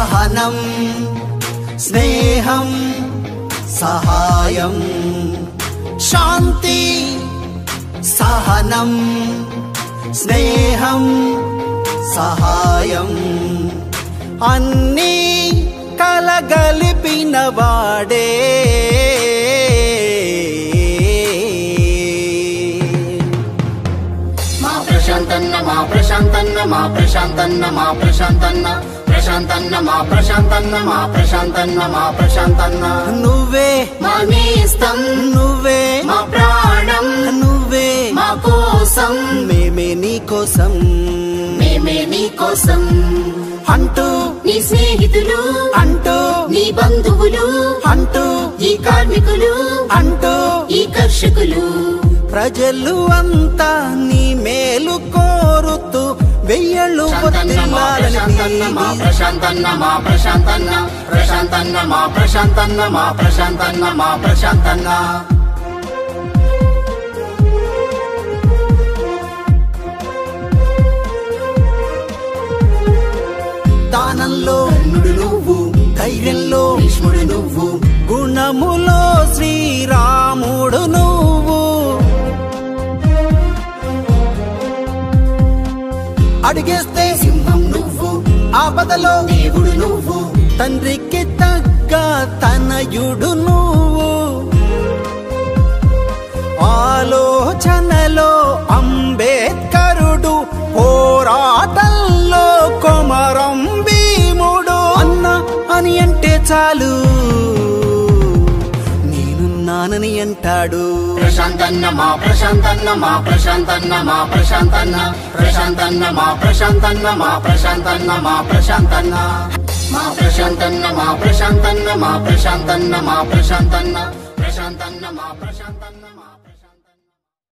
సహనం స్నేహం సహాయం శాంతి సహనం స్నేహం సహాయం అన్నీ కలగలిపిన వాడే మా ప్రశాంతన్న మా ప్రశాంతన్న మా ప్రశాంతన్న మా ప్రశాంతన్న ప్రశాంతన్న మా ప్రశాంతన్న మా ప్రశాంతన్న మా ప్రశాంతన్న నువ్వే మా నేస్తం నువ్వే మా ప్రాణం నువ్వే మా కోసం మేమే నీ కోసం మేమే నీ కోసం అంటూ నీ స్నేహితులు అంటూ నీ బంధువులు అంటూ ఈ కార్మికులు అంటూ ఈ కర్షకులు ప్రజలు అంతా నీ మేలు కోరుతూ వెయ్యళ్ళు ప్రశాంతన్న మా ప్రశాంతన్న మా పొత్తిల్లాలని ప్రశాంతన్న మా ప్రశాంతన్న ప్రశాంతన్న మా ప్రశాంతన్న మా ప్రశాంతన్న మా ప్రశాంతన్న దానంలో కర్ణుడు నువ్వు ధైర్యంలో భీష్ముడు నువ్వు గుణములో శ్రీరాముడు నువ్వు అడిగేస్తే సింహం నువ్వు ఆపదలో దేవుడు నువ్వు తండ్రికి తగ్గ తనయుడు నువ్వు ఆలోచనలో అంబేద్కరుడు పోరాటంలో కొమరం భీముడు అన్న అని అంటే చాలు నేనున్నానని అంటాడు ప్రశాంతన్న మా ప్రశాంతన్న మా ప్రశాంతన్న మా ప్రశాంతన్న ప్రశాంతన్న మా ప్రశాంతన్న మా ప్రశాంతన్న మా ప్రశాంతన్న మా ప్రశాంతన్న మా ప్రశాంతన్న మా ప్రశాంతన్న మా ప్రశాంతన్న ప్రశాంతన్న మా ప్రశాంతన్న